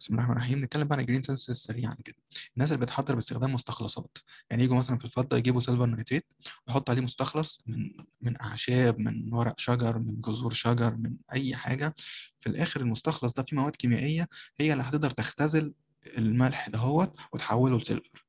بسم الله الرحمن الرحيم نتكلم بقى عن الجرين سينثيسيس سريعا كده الناس اللي بتحضر باستخدام مستخلصات يعني يجوا مثلا في الفضه يجيبوا سيلفر نيتريت ويحطوا عليه مستخلص من من اعشاب من ورق شجر من جذور شجر من اي حاجه في الاخر المستخلص ده فيه مواد كيميائيه هي اللي هتقدر تختزل الملح دهوت وتحوله لسيلفر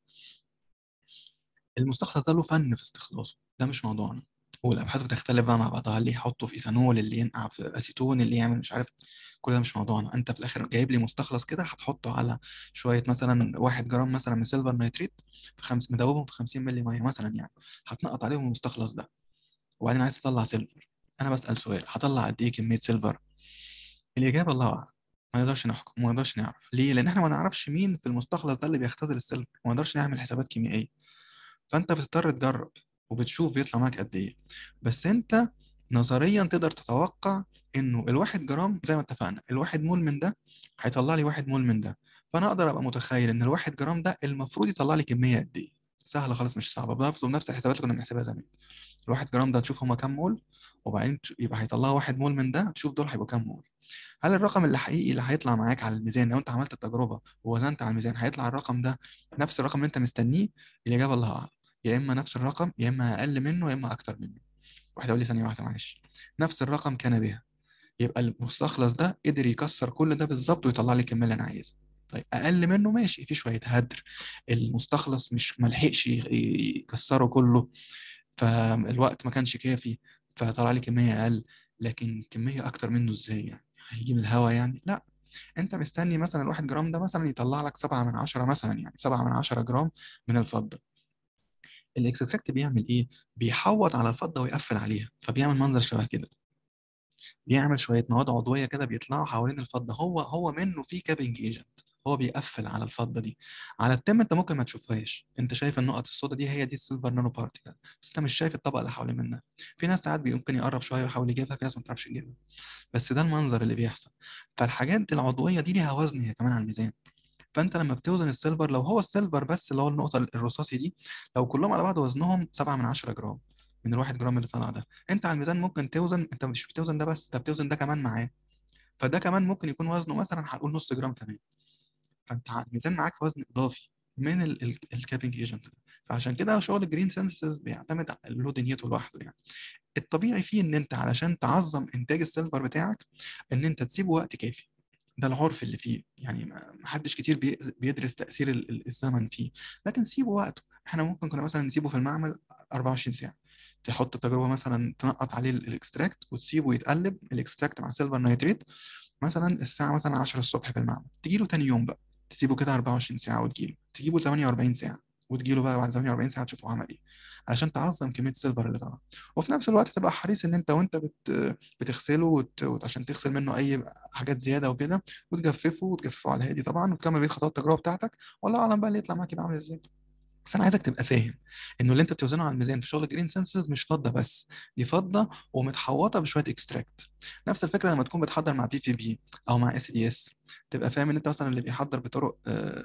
المستخلص ده له فن في استخلاصه ده مش موضوعنا والابحاث بتختلف بقى مع بعضها اللي يحطه في ايثانول اللي ينقع في اسيتون اللي يعمل مش عارف كل ده مش موضوعنا انت في الاخر جايب لي مستخلص كده هتحطه على شويه مثلا 1 جرام مثلا من سيلفر نيتريت في خمس مدوبهم في 50 مللي ميه مثلا يعني هتنقط عليهم المستخلص ده وبعدين عايز تطلع سيلفر انا بسال سؤال هطلع قد ايه كميه سيلفر الاجابه الله اعلم ما نقدرش نحكم ما نقدرش نعرف ليه لان احنا ما نعرفش مين في المستخلص ده اللي بيختزل السيلفر ما نقدرش نعمل حسابات كيميائيه فانت بتضطر تجرب وبتشوف بيطلع معاك قد ايه بس انت نظريا تقدر تتوقع انه الواحد جرام زي ما اتفقنا الواحد مول من ده هيطلع لي واحد مول من ده فانا اقدر ابقى متخيل ان الواحد جرام ده المفروض يطلع لي كميه قد ايه سهله خالص مش صعبه بنفضل نفس الحسابات اللي كنا بنحسبها زمان الواحد جرام ده تشوف هما كام مول وبعدين يبقى هيطلعوا واحد مول من ده تشوف دول هيبقوا كام مول هل الرقم اللي حقيقي اللي هيطلع معاك على الميزان لو انت عملت التجربه ووزنت على الميزان هيطلع الرقم ده نفس الرقم اللي انت مستنيه الاجابه الله اعلم يا اما نفس الرقم يا اما اقل منه يا اما اكتر منه واحد يقول لي ثانيه واحده معلش نفس الرقم كان بها يبقى المستخلص ده قدر يكسر كل ده بالظبط ويطلع لي الكميه اللي انا عايزها طيب اقل منه ماشي في شويه هدر المستخلص مش ملحقش يكسره كله فالوقت ما كانش كافي فطلع لي كميه اقل لكن كميه اكتر منه ازاي يعني هيجي من الهوا يعني لا انت مستني مثلا الواحد جرام ده مثلا يطلع لك سبعة من عشرة مثلا يعني سبعة من عشرة جرام من الفضة الاكستراكت بيعمل ايه بيحوط على الفضه ويقفل عليها فبيعمل منظر شبه كده بيعمل شويه مواد عضويه كده بيطلعوا حوالين الفضه هو هو منه في كابنج ايجنت هو بيقفل على الفضه دي على التم انت ممكن ما تشوفهاش انت شايف النقط السوداء دي هي دي السيلفر نانو بارتيكل بس انت مش شايف الطبقه اللي حوالين منها في ناس ساعات ممكن يقرب شويه ويحاول يجيبها في ناس ما تعرفش تجيبها بس ده المنظر اللي بيحصل فالحاجات العضويه دي ليها وزن هي كمان على الميزان فانت لما بتوزن السيلفر لو هو السيلفر بس اللي هو النقطه الرصاصي دي لو كلهم على بعض وزنهم 7 من 10 جرام من الواحد جرام اللي طلع ده انت على الميزان ممكن توزن انت مش بتوزن ده بس انت بتوزن ده كمان معاه فده كمان ممكن يكون وزنه مثلا هنقول نص جرام كمان فانت على الميزان معاك وزن اضافي من الكابنج ايجنت ده فعشان كده شغل الجرين سينثيسيس بيعتمد على له دنيته لوحده يعني الطبيعي فيه ان انت علشان تعظم انتاج السيلفر بتاعك ان انت تسيبه وقت كافي ده العرف اللي فيه يعني ما حدش كتير بيدرس تأثير الزمن فيه لكن سيبه وقته احنا ممكن كنا مثلا نسيبه في المعمل 24 ساعة تحط التجربة مثلا تنقط عليه الاكستراكت وتسيبه يتقلب الاكستراكت مع سيلفر نيتريت مثلا الساعة مثلا 10 الصبح في المعمل تجيله تاني يوم بقى تسيبه كده 24 ساعة وتجيله تجيبه 48 ساعة وتجيله بقى بعد 48 ساعة تشوفه عمل ايه علشان تعظم كميه السيلفر اللي طالعه وفي نفس الوقت تبقى حريص ان انت وانت بت بتغسله وت... عشان تغسل منه اي حاجات زياده وكده وتجففه وتجففه على هادي طبعا وتكمل بيه خطوات التجربه بتاعتك والله اعلم بقى اللي يطلع معاك يبقى عامل ازاي فانا عايزك تبقى فاهم انه اللي انت بتوزنه على الميزان في شغل جرين سنسز مش فضه بس دي فضه ومتحوطه بشويه اكستراكت نفس الفكره لما تكون بتحضر مع بي في بي او مع اس دي اس تبقى فاهم ان انت مثلا اللي بيحضر بطرق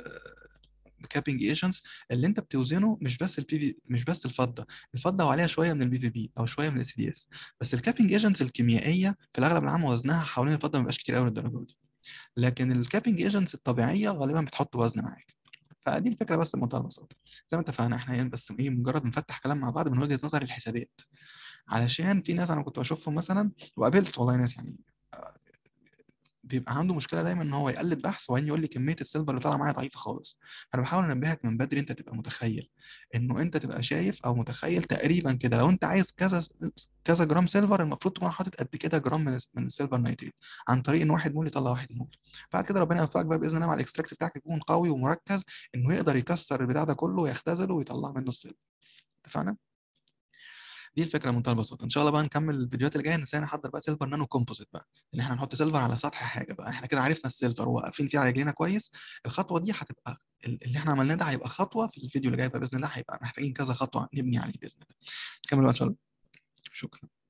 كابنج ايجنتس اللي انت بتوزنه مش بس البي في مش بس الفضه الفضه وعليها شويه من البي في بي او شويه من الاس دي اس بس الكابنج ايجنتس الكيميائيه في الاغلب العام وزنها حوالين الفضه ما بيبقاش كتير قوي للدرجه دي لكن الكابنج ايجنتس الطبيعيه غالبا بتحط وزن معاك فدي الفكره بس بمنتهى البساطه زي ما اتفقنا احنا يعني بس ايه مجرد بنفتح كلام مع بعض من وجهه نظر الحسابات علشان في ناس انا كنت بشوفهم مثلا وقابلت والله ناس يعني بيبقى عنده مشكله دايما ان هو يقلد بحث وبعدين يقول لي كميه السيلفر اللي طالعه معايا ضعيفه خالص فانا بحاول انبهك من بدري انت تبقى متخيل انه انت تبقى شايف او متخيل تقريبا كده لو انت عايز كذا كذا جرام سيلفر المفروض تكون حاطط قد كده جرام من, من السيلفر نيتريت عن طريق ان واحد مول يطلع واحد مول بعد كده ربنا يوفقك بقى باذن الله مع الاكستراكت بتاعك يكون قوي ومركز انه يقدر يكسر البتاع ده كله ويختزله ويطلع منه السيلفر اتفقنا؟ دي الفكره بمنتهى البساطه ان شاء الله بقى نكمل الفيديوهات اللي جايه نسينا نحضر بقى سيلفر نانو كومبوزيت بقى ان احنا نحط سيلفر على سطح حاجه بقى احنا كده عرفنا السيلفر وواقفين فيه على رجلينا كويس الخطوه دي هتبقى اللي احنا عملناه ده هيبقى خطوه في الفيديو اللي جاي بقى باذن الله هيبقى محتاجين كذا خطوه نبني عليه باذن الله نكمل بقى ان شاء الله شكرا